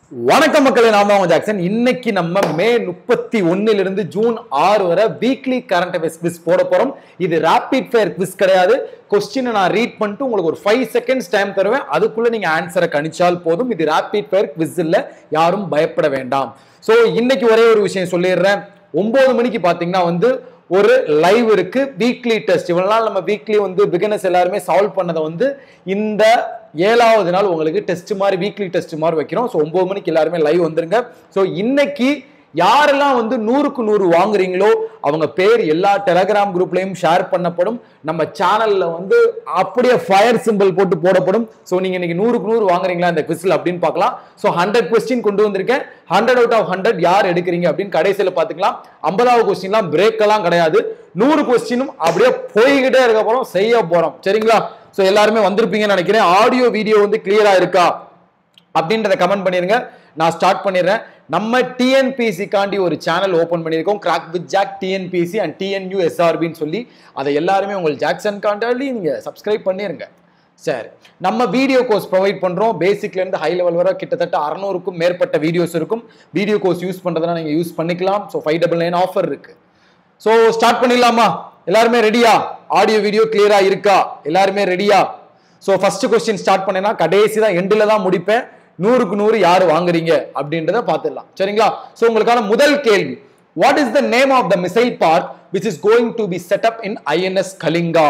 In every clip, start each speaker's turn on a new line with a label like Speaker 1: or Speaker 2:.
Speaker 1: வணக்கம் மக்களே நாம உங்க ஜாக்சன் இன்னைக்கு நம்ம மே முப்பத்தி ஒன்னுல இருந்து ஜூன் ஆறு வரை வீக்லி கரண்ட் அஃபேர்ஸ் குவிஸ் போட போறோம் இது ரேபிட் ஃபயர் குவிஸ் கிடையாது கொஸ்டினை நான் ரீட் பண்ணிட்டு உங்களுக்கு ஒரு ஃபைவ் செகண்ட்ஸ் டைம் தருவேன் அதுக்குள்ள நீங்க ஆன்சரை கணிச்சால் போதும் இது ரேபிட் ஃபயர் குவிஸ் இல்ல யாரும் பயப்பட வேண்டாம் ஸோ இன்னைக்கு ஒரே ஒரு விஷயம் சொல்லிடுறேன் ஒன்பது மணிக்கு பாத்தீங்கன்னா வந்து ஒரு லைவ் இருக்கு வீக்லி டெஸ்ட் இவ்வளவு நாள் நம்ம வீக்லி வந்து பிகினர்ஸ் எல்லாருமே சால்வ் பண்ணதை வந்து இந்த ஏழாவது நாள் உங்களுக்கு டெஸ்ட் மாதிரி வீக்லி டெஸ்ட் மாதிரி வைக்கிறோம் ஸோ ஒன்பது மணிக்கு எல்லாருமே லைவ் வந்துருங்க ஸோ இன்னைக்கு யாரெல்லாம் வந்து நூறுக்கு நூறு வாங்குறீங்களோ அவங்க பேர் எல்லா டெலகிராம் குரூப்லயும் ஷேர் பண்ணப்படும் நம்ம சேனல்ல வந்து அப்படியே ஃபயர் சிம்பிள் போட்டு போடப்படும் ஸோ நீங்க இன்னைக்கு நூறுக்கு நூறு வாங்குறீங்களா இந்த குவிஸ்ல அப்படின்னு பார்க்கலாம் ஸோ ஹண்ட்ரட் கொஸ்டின் கொண்டு வந்திருக்கேன் ஹண்ட்ரட் அவுட் ஆஃப் ஹண்ட்ரட் யார் எடுக்கிறீங்க அப்படின்னு கடைசியில் பார்த்துக்கலாம் ஐம்பதாவது கொஸ்டின்லாம் பிரேக் எல்லாம் கிடையாது நூறு கொஸ்டினும் அப்படியே போய்கிட்டே இருக்க போறோம் செய்ய போறோம் சரிங்களா ஸோ எல்லாருமே வந்திருப்பீங்கன்னு நினைக்கிறேன் ஆடியோ வீடியோ வந்து கிளியரா இருக்கா அப்படின்றத கமெண்ட் பண்ணிருங்க நான் ஸ்டார்ட் பண்ணிடுறேன் நம்ம டிஎன்பிசி காண்டி ஒரு சேனல் ஓபன் பண்ணியிருக்கோம் crack with Jack TNPSC and டிஎன்யூ எஸ்ஆர்பின்னு சொல்லி அதை எல்லாருமே உங்கள் ஜாக்சன் காண்டாலி நீங்க சப்ஸ்கிரைப் பண்ணிருங்க சரி நம்ம வீடியோ கோர்ஸ் ப்ரொவைட் பண்றோம் பேசிக்ல இருந்து ஹை லெவல் வரை கிட்டத்தட்ட அறநூறுக்கும் மேற்பட்ட வீடியோஸ் இருக்கும் வீடியோ கோர்ஸ் யூஸ் பண்றதுனா நீங்க யூஸ் பண்ணிக்கலாம் so five double nine offer இருக்கு ஸோ ஸ்டார்ட் பண்ணிடலாமா எல்லாருமே ரெடியா ஆடியோ வீடியோ கிளியரா இருக்கா எல்லாருமே ரெடியா ஸோ ஃபர்ஸ்ட் கொஸ்டின் ஸ்டார்ட் பண்ணேன்னா கடைசி தான் எண்டில் தான் முடிப்பேன் நூறுக்கு நூறு யார் வாங்குறீங்க அப்படின்றத பார்த்துடலாம் சரிங்களா ஸோ உங்களுக்கான முதல் கேள்வி what is the name of the missile park which is going to be set up in INS Kalinga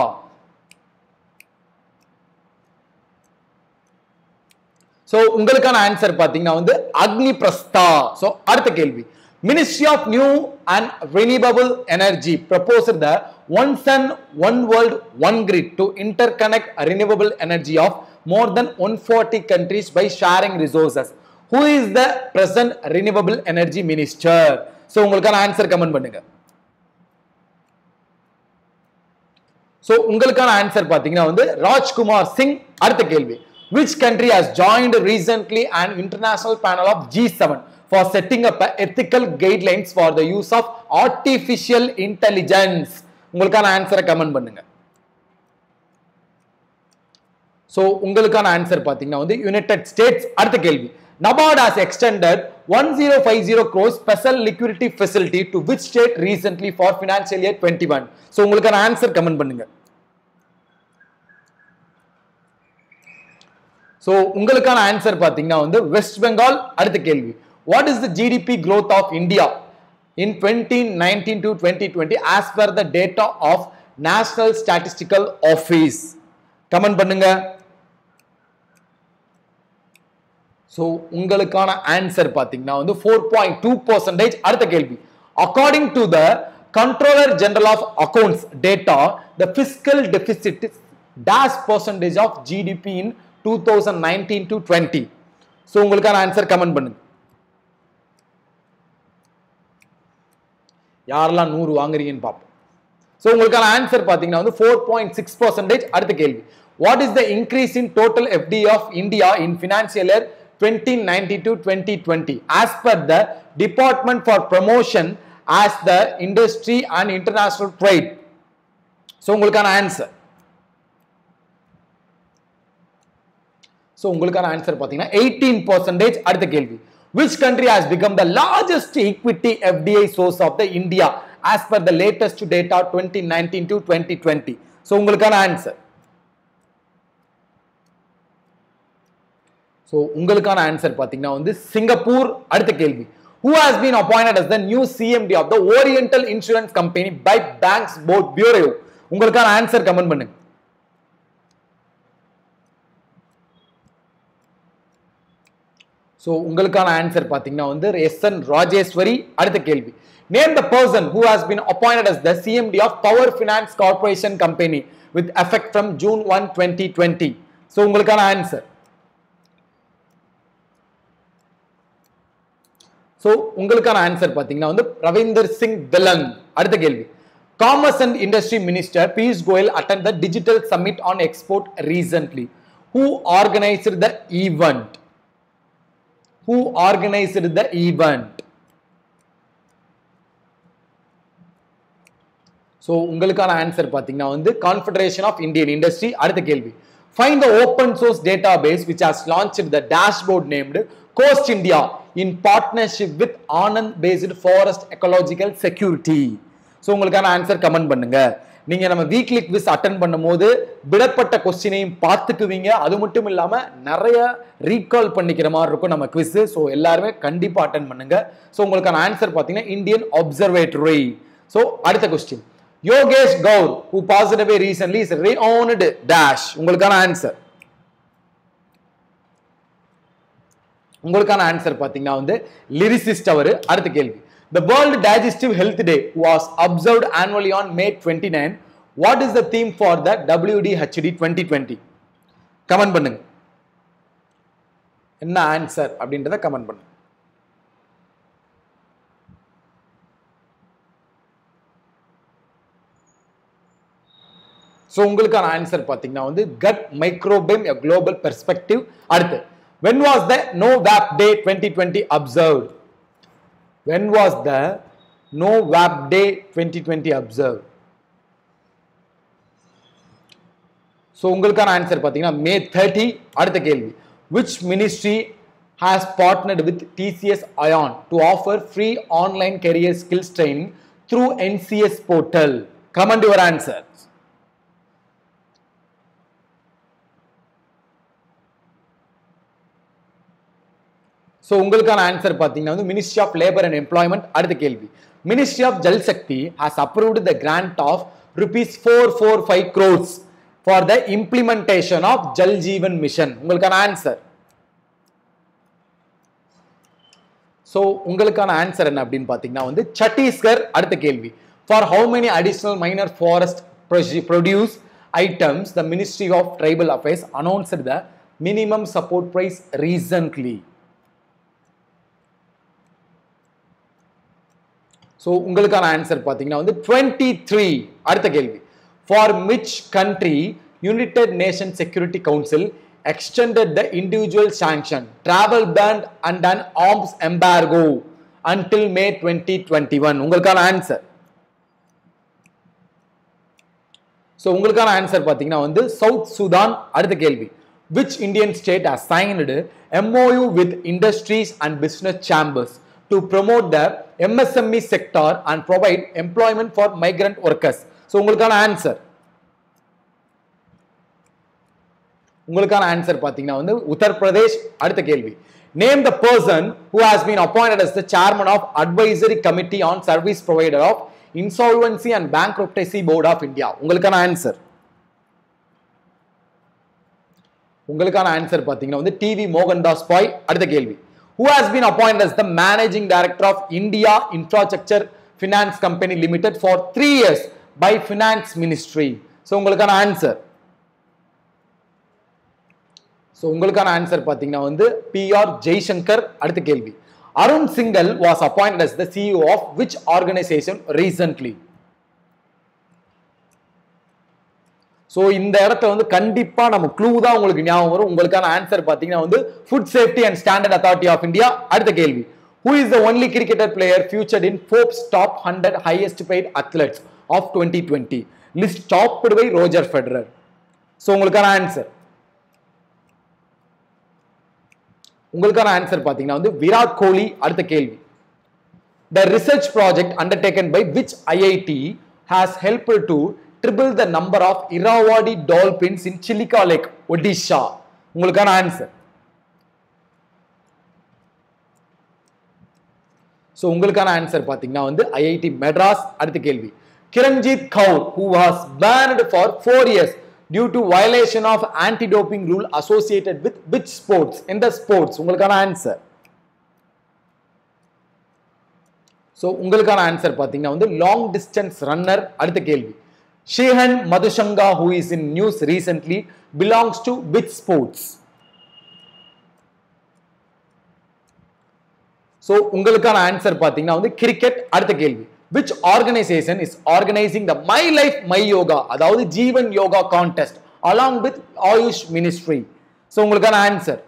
Speaker 1: so உங்களுக்கான ஆன்சர் பார்த்தீங்கன்னா வந்து அக்னி பிரஸ்தா ஸோ அடுத்த கேள்வி ministry of new and renewable energy propose the one sun one world one grid to interconnect renewable energy of more than one forty countries by sharing resources who is the present renewable energy minister so உங்களுக்கான answer comment பண்ணுங்க so உங்களுக்கான answer பார்த்தீங்கன்னா வந்து ராஜ்குமார் சிங் அடுத்த கேள்வி which country has joined recently an international panel of G7 for setting up ethical guidelines for the use of artificial intelligence உங்களுக்கான ஆன்சரை comment பண்ணுங்க ஸோ உங்களுக்கான ஆன்சர் பார்த்தீங்கன்னா வந்து யுனைடெட் ஸ்டேட்ஸ் அடுத்த கேள்வி NABARD has extended one zero five zero crores special liquidity facility to which state recently for financial year twenty one so உங்களுக்கான answer comment பண்ணுங்க ஸோ உங்களுக்கான ஆன்சர் பார்த்தீங்கன்னா வந்து வெஸ்ட் பெங்கால் அடுத்த கேள்வி what is the GDP growth of India in twenty nineteen to twenty twenty as per the data of national statistical office comment பண்ணுங்க so உங்களுக்கான answer பார்த்தீங்கன்னா வந்து ஃபோர் பாயிண்ட் டூ பர்சன்டேஜ் அடுத்த கேள்வி according to the controller general of accounts data the physical deficit dash percentage of GDP in two thousand nineteen to twenty so உங்களுக்கான answer comment பண்ணுங்க யாரெல்லாம் நூறு வாங்குறீங்கன்னு பார்ப்போம் ஸோ உங்களுக்கான ஆன்சர் பார்த்தீங்கன்னா வந்து ஃபோர் பாயிண்ட் சிக்ஸ் பர்சன்டேஜ் அடுத்த கேள்வி what is the increase in total FDI of India in financial year twenty ninety to twenty twenty as per the department for promotion as the industry and international trade so உங்களுக்கான answer so உங்களுக்கான answer பார்த்தீங்கன்னா eighteen percentage அடுத்த கேள்வி which country has become the largest equity FDI source of the India as per the latest data twenty nineteen to twenty twenty so உங்களுக்கான answer so உங்களுக்கான answer பார்த்தீங்கன்னா வந்து Singapore அடுத்த கேள்வி who has been appointed as the new CMD of the oriental insurance company by banks board bureau உங்களுக்கான answer comment பண்ணுங்க so உங்களுக்கான answer பார்த்தீங்கன்னா வந்து எஸ் என் ராஜேஸ்வரி அடுத்த கேள்வி name the person who has been appointed as the CMD of power finance corporation company with effect from June one twenty twenty so உங்களுக்கான answer so உங்களுக்கான answer பார்த்தீங்கன்னா வந்து ரவீந்தர் சிங் திலன் அடுத்த கேள்வி commerce and industry minister Piyush Goyal attend the digital summit on export recently who organized the event who organized the event so உங்களுக்கான answer பார்த்தீங்கன்னா வந்து confederation of Indian industry அடுத்த கேள்வி find the open source data base which has launch the dashboard named coast India in partnership with Anand based forest ecological security so உங்களுக்கான answer comment பண்ணுங்க நீங்க நம்ம weekly quiz attend பண்ணும்போது விடப்பட்ட கொஸ்டினையும் பார்த்துக்குவீங்க அது மட்டும் இல்லாம நிறைய ரீகால் பண்ணிக்கிற மாதிரி இருக்கும் நம்ம குவிஸ் ஸோ எல்லாருமே கண்டிப்பா அட்டன் பண்ணுங்க ஸோ உங்களுக்கான ஆன்சர் பார்த்தீங்கன்னா இந்தியன் அப்சர்வேட்டரி ஸோ அடுத்த question Yogesh Gaur who passed away recently is renowned dash உங்களுக்கான ஆன்சர் உங்களுக்கான ஆன்சர் பாத்தீங்கன்னா வந்து லிரிசிஸ்ட் அவர் அடுத்த கேள்வி The World Digestive Health Day was observed annually on May 29. What is the theme for the WDHD 2020? Comment பண்ணுங்க என்ன answer அப்படின்றத கமெண்ட் பண்ணுங்க ஸோ உங்களுக்கான ஆன்சர் பார்த்தீங்கன்னா வந்து gut microbiome a global perspective அடுத்து when was the no vape day twenty twenty observe when was the no vape day twenty twenty observe so உங்களுக்கான answer பார்த்தீங்கன்னா மே தேர்ட்டி அடுத்த கேள்வி which ministry has partnered with TCS iON to offer free online career skills training through NCS portal comment your answer so உங்களுக்கான answer பார்த்தீங்கன்னா வந்து ministry of labour and employment அடுத்த கேள்வி ministry of Jal Shakti has approved the grant of rupees four four five crores for the implementation of Jal Jeevan mission உங்களுக்கான answer so உங்களுக்கான answer என்ன அப்படின்னு பார்த்தீங்கன்னா வந்து சத்தீஸ்கர் அடுத்த கேள்வி for how many additional minor forest produce items the ministry of tribal affairs announced the minimum support price recently so உங்களுக்கான answer பார்த்தீங்கன்னா வந்து டுவெண்ட்டி த்ரீ அடுத்த கேள்வி for which country united nation security council extended the individual sanction travel bans and an arms embargo until May twenty twenty one உங்களுக்கான answer so உங்களுக்கான answer பார்த்தீங்கன்னா வந்து south Sudan அடுத்த கேள்வி which Indian state has signed MOU with industries and business chambers to promote the MSME sector and provide employment for migrant workers. So உங்களுக்கான answer உங்களுக்கான answer பார்த்தீங்கன்னா வந்து உத்தரப்பிரதேஷ் அடுத்த கேள்வி name the person who has been appointed as the chairman of advisory committee on service provider of insolvency and bankruptcy board of india உங்களுக்கான answer உங்களுக்கான answer பார்த்தீங்கன்னா வந்து டிவி மோகன்தாஸ் பாய் அடுத்த கேள்வி who has been appoint as the managing director of India infrastructure finance company limited for three years by finance ministry so உங்களுக்கான answer so உங்களுக்கான answer பார்த்தீங்கன்னா வந்து பிஆர் ஜெய்சங்கர் அடுத்த கேள்வி Arun Singhal was appointed as the CEO of which organization recently ஸோ இந்த இடத்துல வந்து கண்டிப்பா நம்ம க்ளூ தான் உங்களுக்கு ஞாபகம் வரும் உங்களுக்கான ஆன்சர் பார்த்தீங்கன்னா வந்து food safety and standard authority of India அடுத்த கேள்வி who is the only cricketer player featured in Forbes top hundred highest paid athletes of twenty twenty list topped by Roger Federer so உங்களுக்கான answer உங்களுக்கான answer பார்த்தீங்கன்னா வந்து விராட் கோலி அடுத்த கேள்வி The research project undertaken by which IIT has helped to triple the number of Irrawaddy dolphins in Chilika Lake, Odisha? உங்களுக்கான answer so உங்களுக்கான answer பார்த்தீங்கன்னா வந்து ஐஐடி மெட்ராஸ் அடுத்த கேள்வி Kiranjeet Kaur who was banned for four years due to violation of anti doping rule associated with which sports எந்த sports உங்களுக்கான answer so உங்களுக்கான answer பார்த்தீங்கன்னா வந்து லாங் டிஸ்டன்ஸ் ரன்னர் அடுத்த கேள்வி Shehan Madushanka who is in news recently belongs to which sports so உங்களுக்கான answer பார்த்தீங்கன்னா வந்து கிரிக்கெட் அடுத்த கேள்வி which organization is organising the my life my yoga அதாவது Jeevan yoga contest along with Ayush ministry so உங்களுக்கான ஆன்சர்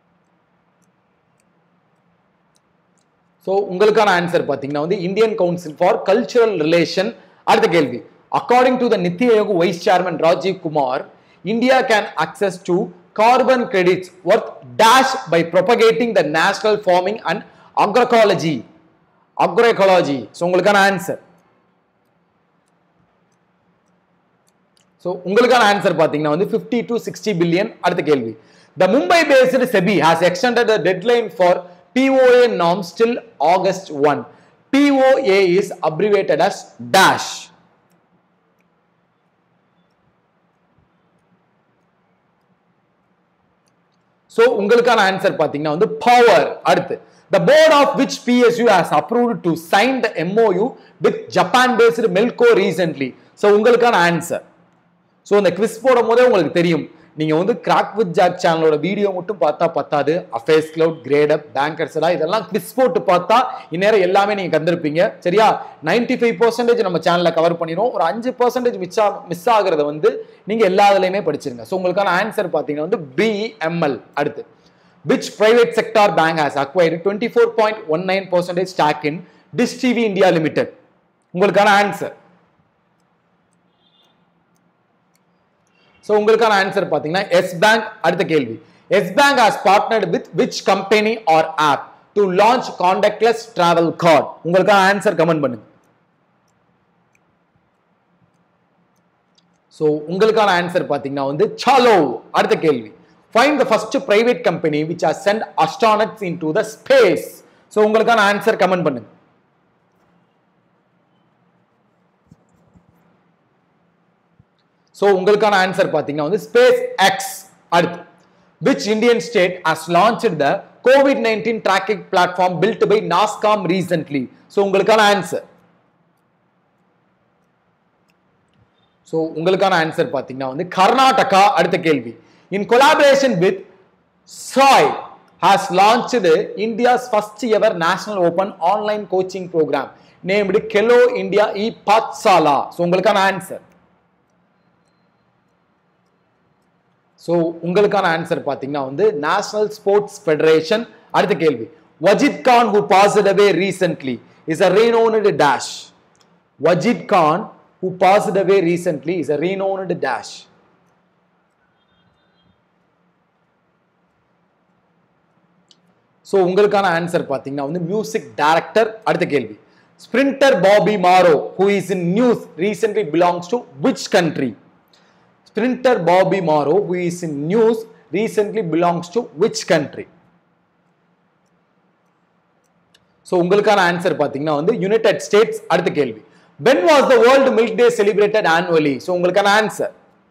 Speaker 1: ஸோ உங்களுக்கான ஆன்சர் பார்த்தீங்கன்னா வந்து Indian council for cultural relation அடுத்த கேள்வி according to the NITI Aayog vice chairman Rajiv Kumar India can access to carbon credits worth dash by propagating the national farming and agroecology agroecology so உங்களுக்கான answer so உங்களுக்கான answer பார்த்தீங்கன்னா வந்து fifty to sixty billion அடுத்த கேள்வி the Mumbai based SEBI has extended the deadline for POA norms till August one POA is abbreviated as dash so உங்களுக்கான answer பார்த்தீங்கன்னா வந்து power அடுத்து the board of which PSU has approved to sign the MoU with Japan based Melco recently so உங்களுக்கான answer so இந்த quiz போடும் போதே உங்களுக்கு தெரியும் நீங்க வந்து கிராக் வித் ஜாக் சேனலோட வீடியோ மட்டும் பார்த்தா பத்தாது affairs cloud great up bankers எல்லாம் இதெல்லாம் குவிஸ் போட்டு பார்த்தா இந்நேரம் எல்லாமே நீங்க கந்திருப்பீங்க சரியா நைன்டி ஃபைவ் பர்சன்டேஜ் நம்ம சேனல்ல கவர் பண்ணிடுவோம் ஒரு அஞ்சு பர்சன்டேஜ் மிஸ் மிஸ் ஆகுறத வந்து நீங்க எல்லா இதுலையுமே படிச்சிருங்க ஸோ உங்களுக்கான ஆன்சர் பார்த்தீங்கன்னா வந்து பிஎம்எல் அடுத்து which private sector bank has acquired 24.19 percentage stock in Dish TV India Limited உங்களுக்கான ஆன்சர் ஸோ உங்களுக்கான ஆன்சர் பார்த்தீங்கன்னா எஸ் பேங்க் அடுத்த கேள்வி yes bank has partnered with which company are up to launch contactless travel card உங்களுக்கான answer comment பண்ணுங்க so உங்களுக்கான answer பார்த்தீங்கன்னா வந்து சாலோ அடுத்த கேள்வி find the first private company which are sent astronauts in to the space so உங்களுக்கான answer comment பண்ணுங்க so உங்களுக்கான ஆன்சர் பார்த்தீங்கன்னா வந்து ஸ்பேஸ் எக்ஸ் அடுத்து which Indian state has launch the covid nineteen tracking platform build by NASSCOM recently so உங்களுக்கான answer so உங்களுக்கான answer பார்த்தீங்கன்னா வந்து கர்நாடகா அடுத்த கேள்வி in collaboration with SAI has launched India's first ever national open online coaching program named Khelo India e Pathshala so உங்களுக்கான answer so உங்களுக்கான answer பார்த்தீங்கன்னா வந்து நேஷனல் ஸ்போர்ட்ஸ் ஃபெடரேஷன் அடுத்த கேள்வி Wajid Khan who passed away recently is a renowned dash Wajid Khan who passed away recently is a renowned dash so உங்களுக்கான answer பார்த்தீங்கன்னா வந்து music director அடுத்த கேள்வி sprinter Bobby Morrow who is in news recently belongs to which country sprinter Bobby Morrow who is in news recently belongs to which country so உங்களுக்கான answer பார்த்தீங்கன்னா வந்து united states அடுத்த கேள்வி when was the world milk day celebrated annually so உங்களுக்கான answer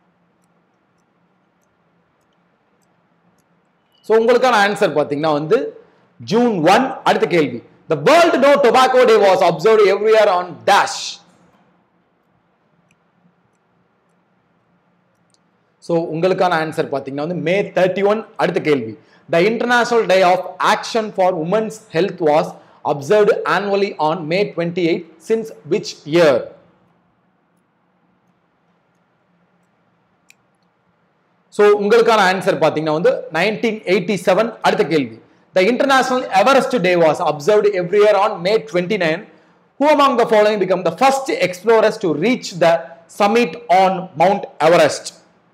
Speaker 1: so உங்களுக்கான answer பார்த்தீங்கன்னா வந்து June one அடுத்த கேள்வி the world no tobacco day was observe every year on dash so உங்களுக்கான ஆன்சர் பார்த்தீங்கன்னா வந்து மே தேர்ட்டி ஒன் அடுத்த கேள்வி the international day of action for women's health was observed annually on May twenty eight since which year so உங்களுக்கான answer பார்த்தீங்கன்னா வந்து nineteen eighty seven அடுத்த கேள்வி the international Everest day was observed every year on May twenty nine who among the following become the first explorers to reach the summit on Mount Everest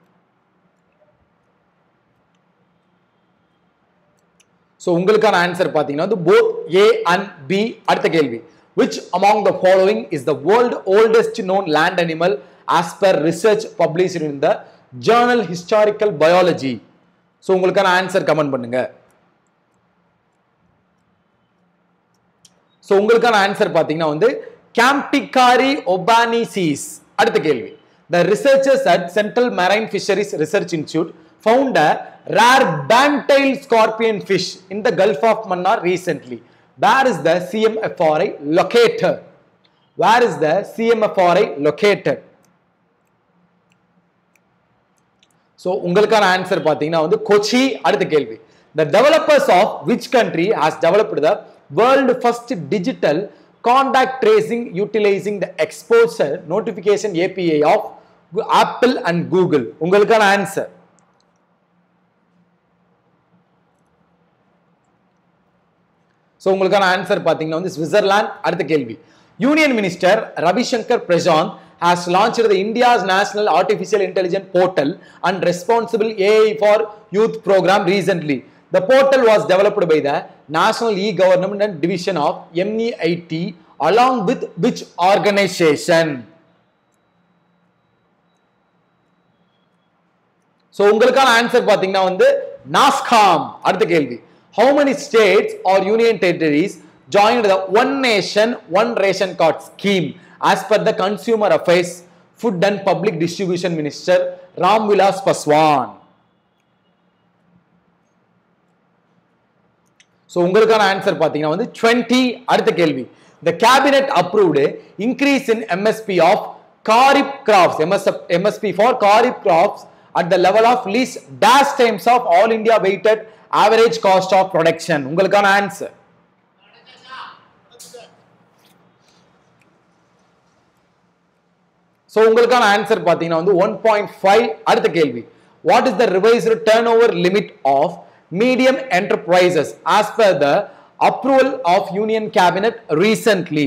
Speaker 1: so உங்களுக்கான answer பார்த்தீங்கன்னா வந்து both A and B அடுத்த கேள்வி which among the following is the world oldest known land animal as per research publish in the journal historical biology so உங்களுக்கான answer comment பண்ணுங்க so உங்களுக்கான answer பார்த்தீங்கன்னா வந்து கேம்பிகாரி ஒபானிசிஸ் அடுத்த கேள்வி the researchers at central marine fisheries research institute found a rare bantile scorpion fish in the Gulf of Mannar recently. Where is the CMFRI located? Where is the CMFRI located? So உங்களுக்கான answer பார்த்தீங்கன்னா வந்து கொச்சி அடுத்த கேள்வி the developers of which country has developed the world first digital contact tracing utilising the exposure notification API of Apple and Google உங்களுக்கான answer so உங்களுக்கான answer பார்த்தீங்கன்னா வந்து Switzerland அடுத்த கேள்வி union minister Ravishankar Prashant has launched the India's National Artificial Intelligence Portal and Responsible AI for Youth program recently. The portal was developed by the National E-Government Division of MEIT along with which organization? So உங்களுக்கான answer பார்த்தீங்கன்னா வந்து நாஸ்காம் அடுத்த கேள்வி how many states are union territories join the one nation one ration card scheme as per the consumer affairs food and public distribution minister Ramvilas Paswan so உங்களுக்கான answer பார்த்தீங்கன்னா வந்து twenty அடுத்த கேள்வி the cabinet approved increase in MSP of kharif crops MS MSP for kharif crops at the level of least dash times of all India weighted average cost of production உங்களுக்கான answer so உங்களுக்கான answer பார்த்தீங்கன்னா வந்து one point five அடுத்த கேள்வி what is the revised turn over limit of medium enterprises as per the approval of union cabinet recently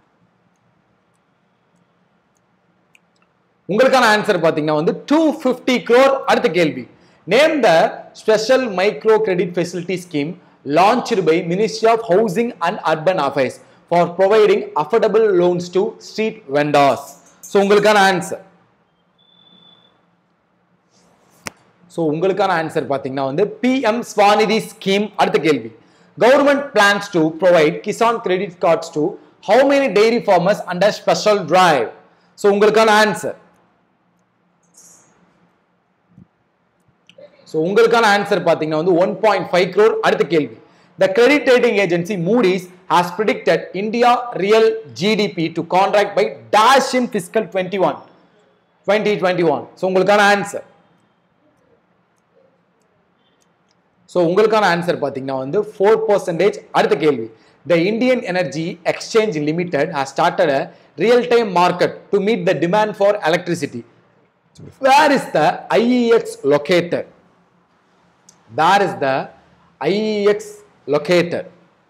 Speaker 1: உங்களுக்கான answer பாத்தீங்கன்னா வந்து two fifty crore அடுத்த கேள்வி name the special micro credit facility scheme launched by ministry of housing and urban affairs for providing affordable loans to street vendors so உங்களுக்கான answer so உங்களுக்கான answer பார்த்தீங்கன்னா வந்து PM SVANidhi scheme அடுத்த கேள்வி government plans to provide Kisan credit cards to how many dairy farmers under special drive so உங்களுக்கான answer so உங்களுக்கான answer பார்த்தீங்கன்னா வந்து ஒன் பாயிண்ட் ஃபைவ் க்ரோர் அடுத்த கேள்வி the credit rating agency Moody's has predicted India real GDP to contract by dash in fiscal twenty one twenty twenty one so உங்களுக்கான answer so உங்களுக்கான answer பார்த்தீங்கன்னா வந்து four percentage அடுத்த கேள்வி the Indian energy exchange limited has started a real time market to meet the demand for electricity where is the IEX located where is the IEX located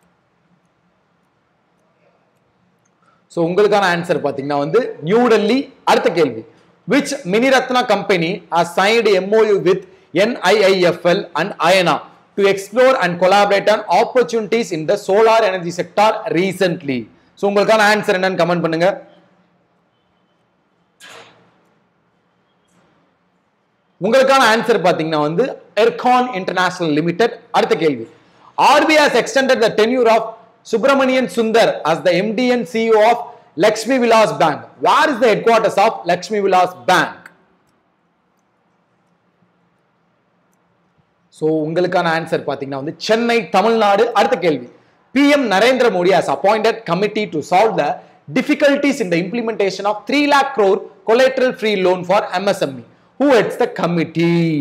Speaker 1: so உங்களுக்கான answer பார்த்தீங்கன்னா வந்து new Delhi அடுத்த கேள்வி which Miniratna company has signed MoU with NIIFL and Ayana to explore and collaborate on opportunities in the solar energy sector recently so உங்களுக்கான answer என்னன்னு comment பண்ணுங்க உங்களுக்கான answer பாத்தீங்கன்னா வந்து எர்கான் இன்டர்நேஷனல் லிமிடெட் அடுத்த கேள்வி RBI has extended the tenure of Subramanian Sundar as the MD and CEO of Lakshmi Vilas bank where is the headquarters of Lakshmi Vilas bank so உங்களுக்கான answer பார்த்தீங்கன்னா வந்து சென்னை தமிழ்நாடு அடுத்த கேள்வி PM Narendra Modi has appointed committee to solve the difficulties in the implementation of three lakh crore collateral free loan for MSME who heads the committee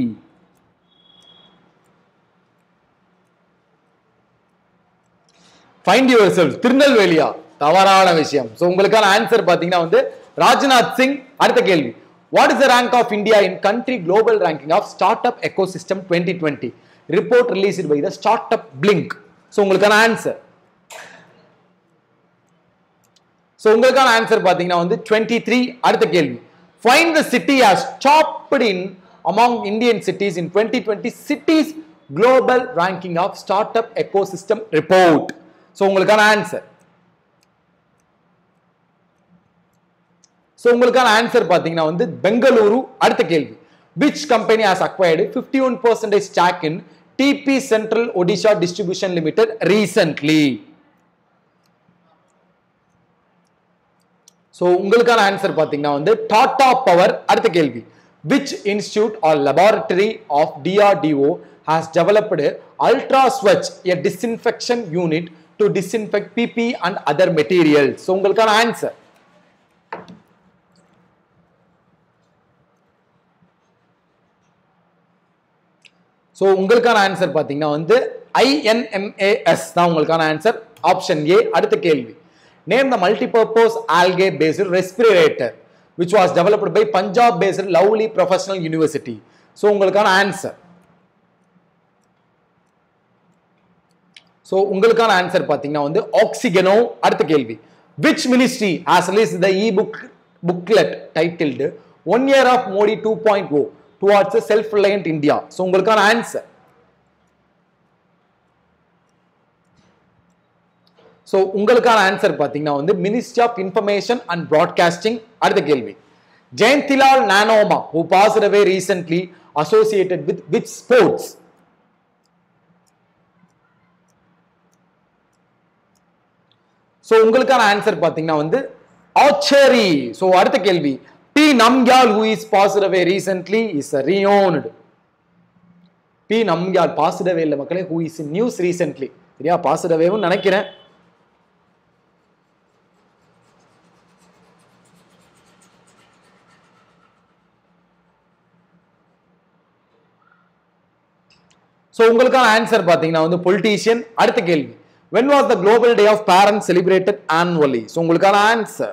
Speaker 1: find yourself திருநெல்வேலியா தவறான விஷயம் so உங்களுக்கான answer பார்த்தீங்கன்னா வந்து ராஜ்நாத் சிங் அடுத்த கேள்வி what is the rank of India in country global ranking of startup ecosystem twenty twenty report release by the StartupBlink so உங்களுக்கான answer so உங்களுக்கான ஆன்சர் பார்த்தீங்கன்னா வந்து டுவெண்ட்டி த்ரீ அடுத்த கேள்வி find the city as topped in among Indian cities in 2020 cities global ranking of startup ecosystem report. So உங்களுக்கான answer so உங்களுக்கான answer பார்த்தீங்கன்னா வந்து பெங்களூரு அடுத்த கேள்வி which company has acquired fifty one percentage stock in TP central Odisha distribution limited recently so உங்களுக்கான answer பார்த்தீங்கன்னா வந்து Tata power அடுத்த கேள்வி which institute are laboratory of DRDO has developed ultra Swach a disinfection unit to disinfect PP and other material so உங்களுக்கான answer so உங்களுக்கான answer பார்த்தீங்கன்னா வந்து ஐஎன்எம்ஏஎஸ் தான் உங்களுக்கான ஆன்சர் ஆப்ஷன் ஏ அடுத்த கேள்வி name the multipurpose algae based respirator which was developed by Punjab based Lovely professional university so உங்களுக்கான answer so உங்களுக்கான ஆன்சர் பார்த்தீங்கன்னா வந்து ஆக்சிகனோ அடுத்த கேள்வி which ministry has release the e book booklet titled one year of Modi two point O towards self reliant India so உங்களுக்கான answer so உங்களுக்கான answer பார்த்தீங்கன்னா வந்து ministry of information and broadcasting அடுத்த கேள்வி Jayantilal Nanoma who passed away recently associated with which sports so உங்களுக்கான answer பார்த்தீங்கன்னா வந்து archery so அடுத்த கேள்வி P Namgyal who is passed away recently is ரியோன்டு பி நம்யால் பாஸ்ட் அவே இல்லை மக்களே ஹூ இஸ் நியூஸ் ரீசென்ட்லி சரியா பாஸ்ட் அவேவும் நினைக்கிறேன் ஸோ உங்களுக்கான ஆன்சர் பார்த்தீங்கன்னா வந்து பொலிட்டீஷியன் அடுத்த கேள்வி when was the global day of parents celebrated annually so உங்களுக்கான answer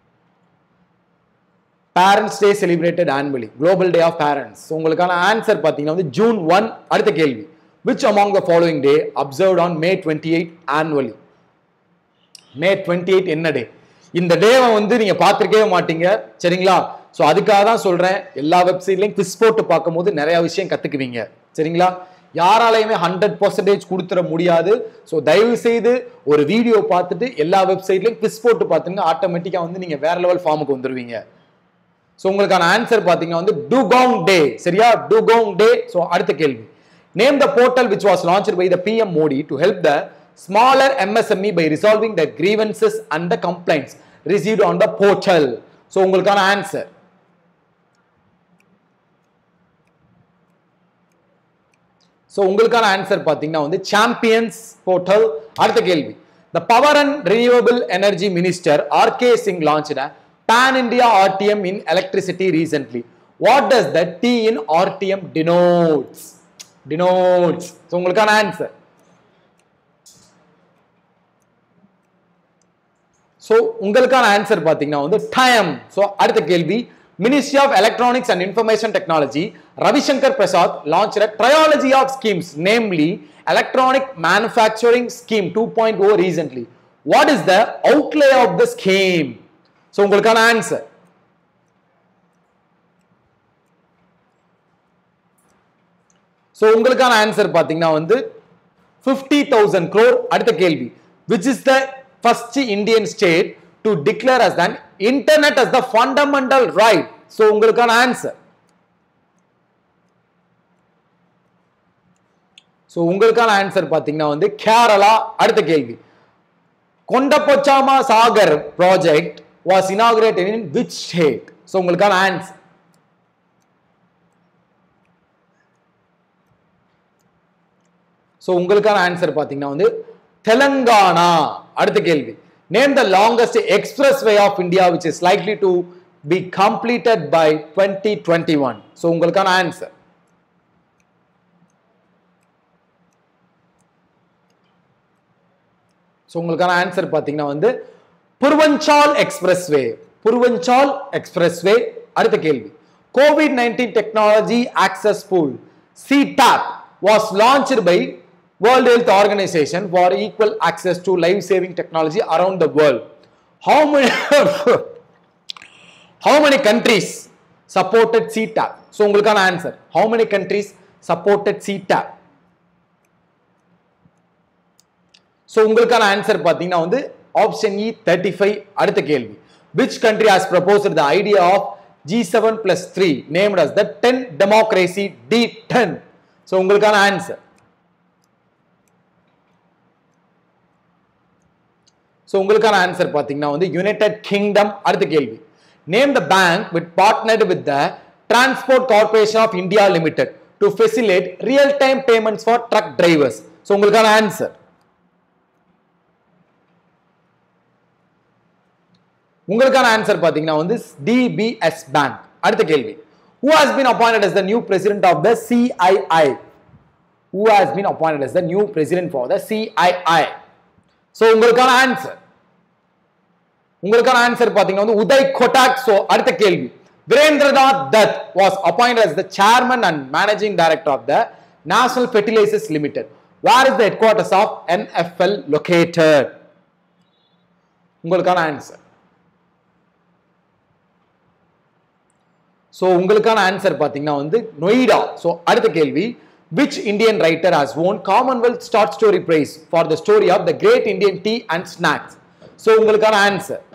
Speaker 1: parents day celebrated annually global day of parents உங்களுக்கான ஆன்சர் பார்த்தீங்கன்னா வந்து ஜூன் ஒன் அடுத்த கேள்வி which among the following day observed on May twenty eight annually May twenty eight என்ன day இந்த டேவை வந்து நீங்க பார்த்துருக்கவே மாட்டீங்க சரிங்களா ஸோ அதுக்காக தான் சொல்றேன் எல்லா வெப்சைட்லையும் குவிஸ் போட்டு பார்க்கும்போது நிறைய விஷயம் கத்துக்குவீங்க சரிங்களா யாராலையுமே ஹண்ட்ரட் பர்சன்டேஜ் கொடுத்துட முடியாது ஸோ தயவு செய்து ஒரு வீடியோ பார்த்துட்டு எல்லா வெப்சைட்லையும் குவிஸ் போட்டு பார்த்துங்க ஆட்டோமேட்டிக்காக வந்து நீங்க வேற லெவல் ஃபார்முக்கு வந்துருவீங்க ஸோ உங்களுக்கான ஆன்சர் பார்த்தீங்கன்னா வந்து டூகோங் டே சரியா டூகோங் டே ஸோ அடுத்த கேள்வி name the portal which was launch by the PM Modi to help the smaller MSME by resolving the grievances and the complaints received on the portal so உங்களுக்கான ஆன்சர் ஸோ உங்களுக்கான answer பார்த்தீங்கன்னா வந்து champions portal அடுத்த கேள்வி the power and renewable energy minister R K Singh launch pan India RTM in electricity recently what does the T in RTM denotes denotes so உங்களுக்கான answer so உங்களுக்கான answer பார்த்தீங்கன்னா வந்து time so அடுத்த கேள்வி ministry of electronics and information technology Ravishankar Prasad launch trilogy of schemes namely electronic manufacturing scheme two point O recently what is the outlay of the scheme so உங்களுக்கான answer so உங்களுக்கான answer பார்த்தீங்கன்னா வந்து fifty thousand crore அடுத்த கேள்வி which is the first Indian state to declare as தன் internet as the fundamental right so உங்களுக்கான answer so உங்களுக்கான answer பார்த்தீங்கன்னா வந்து கேரளா அடுத்த கேள்வி Kondapochamma Sagar project was inaugurated in which state so உங்களுக்கான ஆன்சர் ஸோ உங்களுக்கான ஆன்சர் பார்த்தீங்கன்னா வந்து தெலங்கானா அடுத்த கேள்வி name the longest expressway of India which is likely to be completed by twenty twenty one so உங்களுக்கான ஆன்சர் ஸோ உங்களுக்கான ஆன்சர் பார்த்தீங்கன்னா வந்து புருவஞ்சால் எக்ஸ்பிரஸ் வே புருவஞ்சால் எக்ஸ்பிரஸ் வே அடுத்த கேள்வி COVID nineteen technology access pool C TAP was launched by World Health Organization for equal access to life-saving technology around the world. How many how many countries supported CTAP? So உங்களுக்கான ஆன்சர் how many countries supported CTAP? So உங்களுக்கான answer பார்த்தீங்கன்னா வந்து option E thirty five அடுத்த கேள்வி which country has proposed the idea of G seven plus three named as the ten democracy D ten so உங்களுக்கான answer so உங்களுக்கான answer பார்த்தீங்கன்னா வந்து United Kingdom அடுத்த கேள்வி name the bank with partnered with the transport corporation of India limited to facilitate real time payments for drug drivers so உங்களுக்கான answer உங்களுக்கான answer பார்த்தீங்கன்னா வந்து டிபிஎஸ் பேங்க் அடுத்த கேள்வி who has been appointed as the new president of the CII who has been appointed as the new president for the CII so உங்களுக்கான answer உங்களுக்கான answer பாத்தீங்கன்னா வந்து உதய் கொட்டாக் ஸோ அடுத்த கேள்வி Virendranath Dutt was appoint as the chairman and managing director of the National Fertilizers Limited. Where is the headquarters of NFL located? உங்களுக்கான answer so உங்களுக்கான answer பார்த்தீங்கன்னா வந்து நொய்டா ஸோ அடுத்த கேள்வி which Indian writer has won commonwealth short story prize for the story of the great Indian tea and snacks so உங்களுக்கான answer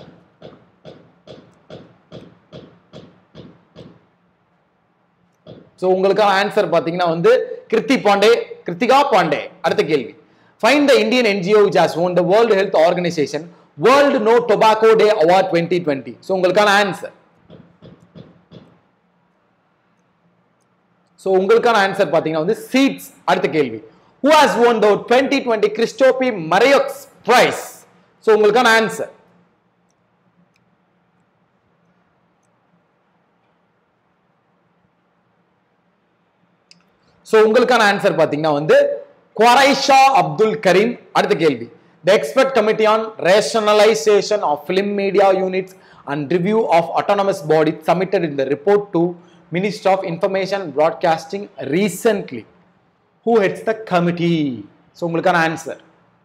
Speaker 1: so உங்களுக்கான answer பார்த்தீங்கன்னா வந்து கிருத்தி பாண்டே கிருத்திகா பாண்டே அடுத்த கேள்வி find the Indian NGO which has won the world health organisation world no tobacco day award twenty twenty so உங்களுக்கான answer so உங்களுக்கான answer பார்த்தீங்கன்னா வந்து சீட்ஸ் அடுத்த கேள்வி who has won the twenty twenty Christophe Merieux prize so உங்களுக்கான answer so உங்களுக்கான answer பார்த்தீங்கன்னா வந்து குவரைஷா அப்துல் கரீம் அடுத்த கேள்வி the expert committee on rationalisation of film media units and review of autonomous body submitted in the report to minister of information broadcasting recently who heads the committee so உங்களுக்கான answer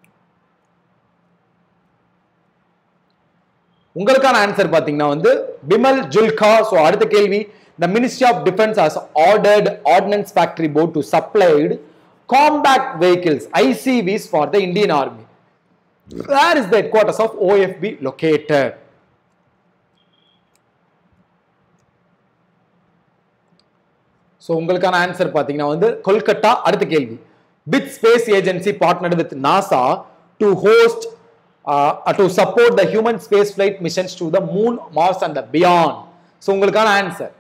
Speaker 1: உங்களுக்கான answer பாத்தீங்கன்னா வந்து Bimal Julka so அடுத்த கேள்வி the ministry of defence has ordered ordinance factory board to supplied compact vehicles ICVs for the Indian army where is the headquarters of OFB located so உங்களுக்கான answer பார்த்தீங்கன்னா வந்து கொல்கட்டா அடுத்த கேள்வி bit space agency partnered with NASA to host to support the human space flight missions to the moon Mars and the beyond so உங்களுக்கான answer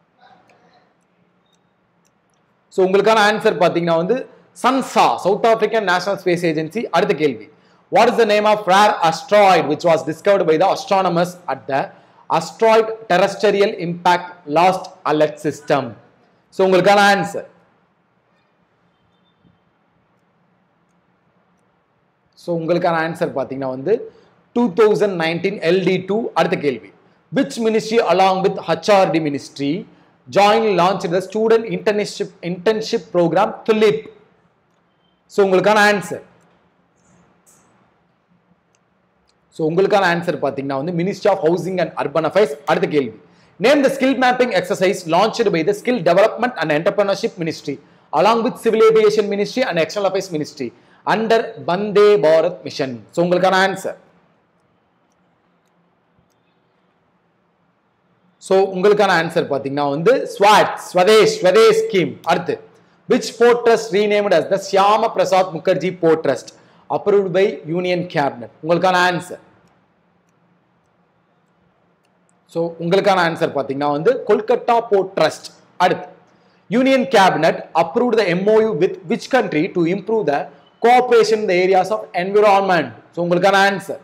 Speaker 1: so உங்களுக்கான answer பார்த்தீங்கன்னா வந்து SANSA South African national space agency அடுத்த கேள்வி what is the name of rare asteroid which was discovered by the astronomers at the asteroid terrestrial impact last alert system so உங்களுக்கான answer so உங்களுக்கான answer பார்த்தீங்கன்னா வந்து two thousand nineteen LD two அடுத்த கேள்வி which ministry along with HRD ministry join launch the student internship internship programme TULIP so உங்களுக்கான answer so உங்களுக்கான answer பார்த்தீங்கன்னா வந்து ministry of housing and urban affairs அடுத்த கேள்வி name the skill mapping exercise launched by the skill development and entrepreneurship ministry along with civil aviation ministry and external affairs ministry under Vande Bharat mission so உங்களுக்கான answer so உங்களுக்கான answer பார்த்தீங்கன்னா வந்து ஸ்வாட் SWADES SWADES scheme அடுத்து which port trust renamed as the Syama Prasad Mookerjee port trust approved by union cabinet உங்களுக்கான answer so உங்களுக்கான answer பார்த்தீங்கன்னா வந்து கொல்கத்தா போர்ட் ட்ரஸ்ட் அடுத்து union cabinet approved the MoU with which country to improve the cooperation in the areas of environment so உங்களுக்கான answer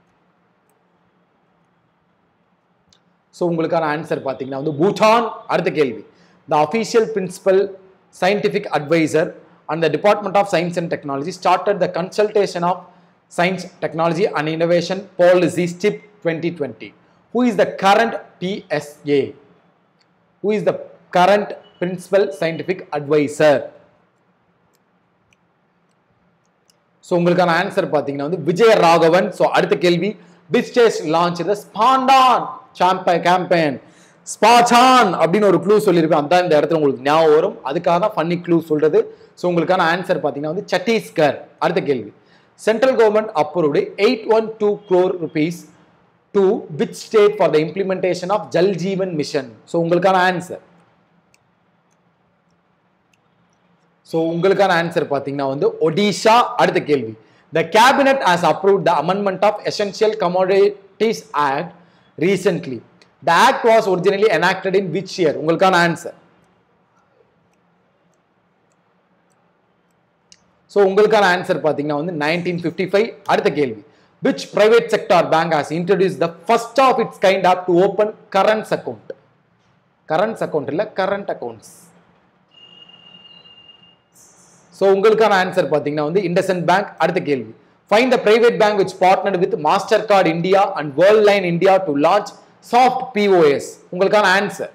Speaker 1: so உங்களுக்கான answer பார்த்தீங்கன்னா வந்து பூட்டான் அடுத்த கேள்வி the official principal scientific adviser and the department of science and technology started the consultation of science technology and innovation policy STIP twenty twenty who is the current PSA? Who is the current principal scientific advisor? ஸோ உங்களுக்கான answer பார்த்தீங்கன்னா வந்து Vijaya Raghavan so அடுத்த கேள்வி பிஸ்டேஸ் launch the ஸ்பாண்டான் சாம்பை campaign ஸ்பாச்சான் அப்படின்னு ஒரு clue சொல்லியிருப்பேன் அதான் இந்த இடத்துல உங்களுக்கு ஞாபகம் வரும் அதுக்காக தான் ஃபன்னி க்ளூ சொல்றது ஸோ உங்களுக்கான ஆன்சர் பார்த்தீங்கன்னா வந்து சத்தீஸ்கர் அடுத்த கேள்வி central government approved eight one two crore rupees to which state for the implementation of Jal Jeevan mission so உங்களுக்கான ஆன்சர் ஸோ உங்களுக்கான ஆன்சர் பார்த்தீங்கன்னா வந்து ஒடிஷா அடுத்த கேள்வி the cabinet has approve the amendment of essential commodities act recently the act was originally enacted in which year உங்களுக்கான answer so உங்களுக்கான answer பார்த்தீங்கன்னா வந்து நைன்டீன் ஃபிஃப்டி ஃபைவ் அடுத்த கேள்வி which private sector bank has introduced the first of its kind app to open currents account currents account இல்ல current accounts so உங்களுக்கான answer பார்த்தீங்கன்னா வந்து இண்டசன் பேங்க் அடுத்த கேள்வி find the private bank which partner with Mastercard India and Worldline India to launch soft POS உங்களுக்கான answer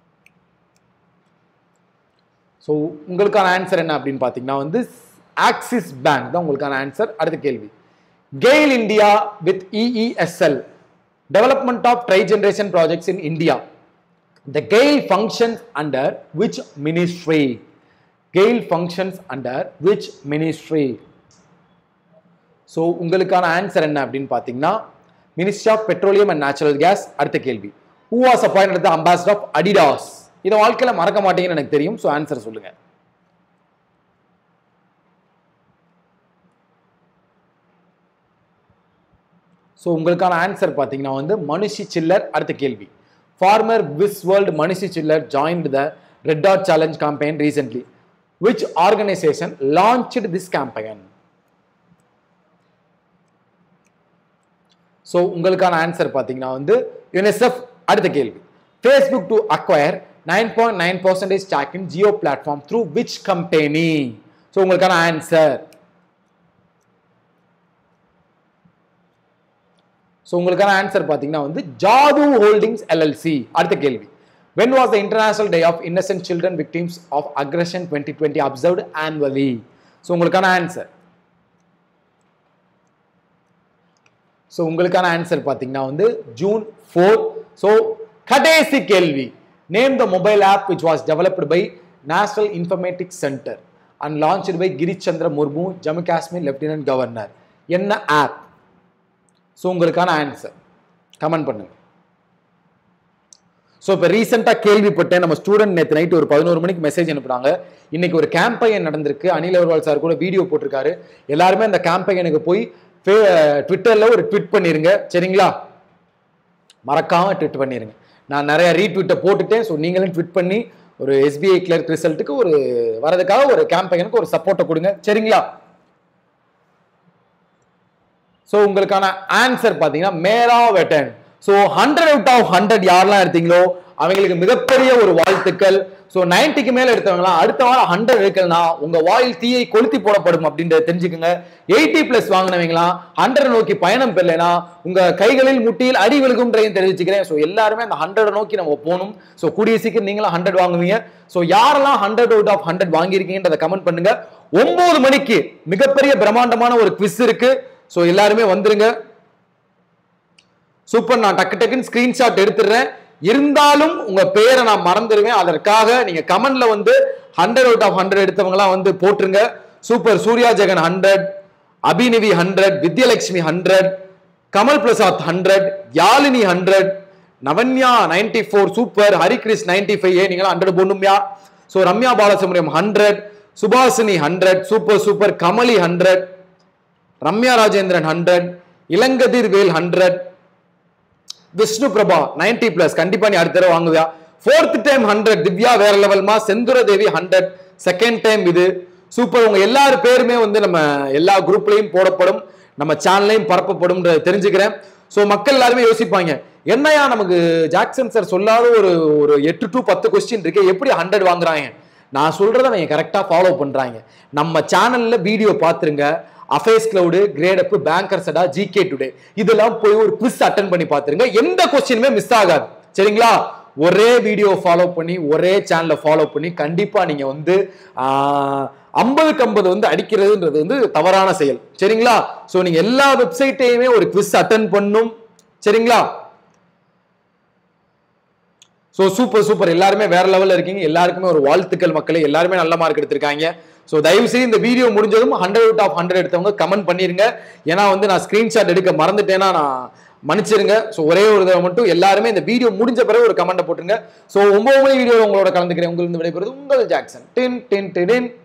Speaker 1: so உங்களுக்கான answer என்ன அப்படின்னு பார்த்தீங்கன்னா வந்து ஆக்சிஸ் பேங்க் தான் உங்களுக்கான ஆன்சர் அடுத்த கேள்வி GAIL India with EESL development of tri generation projects in India The Gale functions under which ministry? Gale functions under which ministry? So உங்களுக்கான ஆன்சர் என்ன அப்படின்னு பார்த்தீங்கன்னா ministry of petroleum and natural gas அடுத்த கேள்வி who was appointed the ambassador of Adidas இதை வாழ்க்கையில் மறக்க மாட்டீங்கன்னு எனக்கு தெரியும் ஸோ ஆன்சர் சொல்லுங்க ஸோ உங்களுக்கான ஆன்சர் பார்த்தீங்கன்னா வந்து மனுஷி சில்லர் அடுத்த கேள்வி former Miss world Manushi Chhillar joined the red dot challenge campaign recently which organization launched this campaign so உங்களுக்கான ஆன்சர் பார்த்தீங்கன்னா வந்து யுனிசெஃப் அடுத்த கேள்வி Facebook to acquire nine point nine percentage stock in Jio platform through which company so உங்களுக்கான answer so உங்களுக்கான answer பார்த்தீங்கன்னா வந்து Jaadhu holdings LLC அடுத்த கேள்வி when was the international day of innocent children victims of aggression twenty twenty observed annually so உங்களுக்கான answer so உங்களுக்கான answer பார்த்தீங்கன்னா வந்து ஜூன் ஃபோர் ஸோ கடைசி கேள்வி name the mobile app which was developed by national informatics centre and launched by Girish Chandra Murmu Jammu Kashmir lieutenant governor என்ன app so உங்களுக்கான answer comment பண்ணுங்க so இப்போ ரீசெண்டாக கேள்விப்பட்டேன் நம்ம ஸ்டூடெண்ட் நேற்று நைட் ஒரு பதினோரு மணிக்கு மெசேஜ் அனுப்புனாங்க இன்னைக்கு ஒரு கேம்பெயின் நடந்திருக்கு அனில் அகர்வால் சார் கூட வீடியோ போட்டிருக்காரு எல்லாருமே அந்த கேம்பெயினுக்கு போய் ட்விட்டரில் ஒரு ட்விட் பண்ணிருங்க சரிங்களா மறக்காம ட்விட் பண்ணிருங்க நான் நிறைய ரீட்விட்டை போட்டுட்டேன் ஸோ நீங்களும் ட்விட் பண்ணி ஒரு எஸ்பிஐ கிளர்க் ரிசல்ட்டுக்கு ஒரு வரதுக்காக ஒரு கேம்பெயினுக்கு ஒரு சப்போர்ட்டை கொடுங்க சரிங்களா ஸோ உங்களுக்கான ஆன்சர் பார்த்தீங்கன்னா Mera Watan so hundred out of hundred யாரெல்லாம் எடுத்தீங்களோ அவங்களுக்கு மிகப்பெரிய ஒரு வாழ்த்துக்கள் ஸோ நைன்ட்டிக்கு மேல எடுத்தவங்களாம் அடுத்த வாரம் ஹண்ட்ரட் எடுக்கலனா உங்க வாயில் தீயை கொளுத்தி போடப்படும் அப்படின்றத தெரிஞ்சுக்கோங்க எயிட்டி பிளஸ் வாங்கினவங்களாம் ஹண்ட்ரட் நோக்கி பயணம் பெறலைனா உங்க கைகளில் முட்டியில் அடி விழுகும்ன்றதையும் தெரிவிச்சுக்கிறேன் ஸோ எல்லாருமே அந்த ஹண்ட்ரட் நோக்கி நம்ம போகணும் ஸோ கூடிய சீக்கிரம் நீங்களும் ஹண்ட்ரட் வாங்குவீங்க ஸோ யாரெல்லாம் ஹண்ட்ரட் அவுட் ஆஃப் ஹண்ட்ரட் வாங்கியிருக்கீங்கன்றத கமெண்ட் பண்ணுங்க ஒன்பது மணிக்கு மிகப்பெரிய பிரம்மாண்டமான ஒரு குவிஸ் இருக்கு ஸோ எல்லாருமே வந்துருங்க சூப்பர் நான் டக்கு டக்குன்னு ஸ்கிரீன்ஷாட் எடுத்துடுறேன் இருந்தாலும் உங்க பேரை நான் மறந்துடுவேன் அதற்காக நீங்க கமெண்ட்ல வந்து ஹண்ட்ரட் அவுட் ஆஃப் ஹண்ட்ரட் எடுத்தவங்கலாம் வந்து போட்டுருங்க super Surya Jagan hundred Abinivi hundred Vidyalakshmi hundred Kamal Prasad hundred Yazhini hundred Navanya ninety four super Harikrish ninety five ஏ நீங்களும் ஹண்ட்ரட் போடணும்யா so Ramya Balasubramaniam hundred Subhashini hundred super super Kamali hundred Ramya Rajendran hundred Ilangathir Vel hundred Vishnu Prabha ninety plus கண்டிப்பா நீ அடுத்த தடவை வாங்குவியா ஃபோர்த் டைம் ஹண்ட்ரட் திவ்யா வேற லெவல்மா Senthura Devi hundred second time இது சூப்பர் உங்க எல்லாரு பேருமே வந்து நம்ம எல்லா குரூப்லயும் போடப்படும் நம்ம சேனல்லையும் பரப்பப்படும் தெரிஞ்சுக்கிறேன் ஸோ மக்கள் எல்லாருமே யோசிப்பாங்க என்னையா நமக்கு ஜாக்சன் சார் சொல்லாத ஒரு ஒரு எட்டு டு பத்து கொஸ்டின் இருக்கு எப்படி ஹண்ட்ரட் வாங்குறாங்க நான் சொல்றதை அவங்க கரெக்டாக ஃபாலோ பண்றாங்க நம்ம சேனல்ல வீடியோ பார்த்துருங்க affairs cloud Gradeup Bankersadda GK today இதெல்லாம் போய் ஒரு குவிஸ் அட்டன் பண்ணி பார்த்துருங்க எந்த கொஸ்டினுமே மிஸ் ஆகாது சரிங்களா ஒரே வீடியோ ஃபாலோ பண்ணி ஒரே சேனலை ஃபாலோ பண்ணி கண்டிப்பா நீங்க வந்து ஐம்பதுக்கு ஐம்பது வந்து அடிக்கிறதுன்றது வந்து தவறான செயல் சரிங்களா ஸோ நீங்க எல்லா வெப்சைட்டையுமே ஒரு குவிஸ் அட்டன் பண்ணும் சரிங்களா ஸோ சூப்பர் சூப்பர் எல்லாருமே வேற லெவலில் இருக்கீங்க எல்லாருக்குமே ஒரு வாழ்த்துக்கள் மக்களே எல்லாருமே நல்ல மார்க் எடுத்திருக்காங்க ஸோ தயவு செய்து இந்த வீடியோ முடிஞ்சதும் ஹண்ட்ரட் அவுட் ஆஃப் ஹண்ட்ரட் எடுத்தவங்க கமெண்ட் பண்ணிருங்க ஏன்னா வந்து நான் ஸ்க்ரீன்ஷாட் எடுக்க மறந்துட்டேன்னா நான் மன்னிச்சிருங்க ஸோ ஒரே ஒரு தடவை மட்டும் எல்லாருமே இந்த வீடியோ முடிஞ்ச பிறகு ஒரு கமெண்ட்டை போட்டுருங்க ஸோ ஒன்பது மணி வீடியோ உங்களோட கலந்துக்கிறேன் உங்களுக்கு விடைபெறுது உங்கள் ஜாக்சன் டென் டென் டென்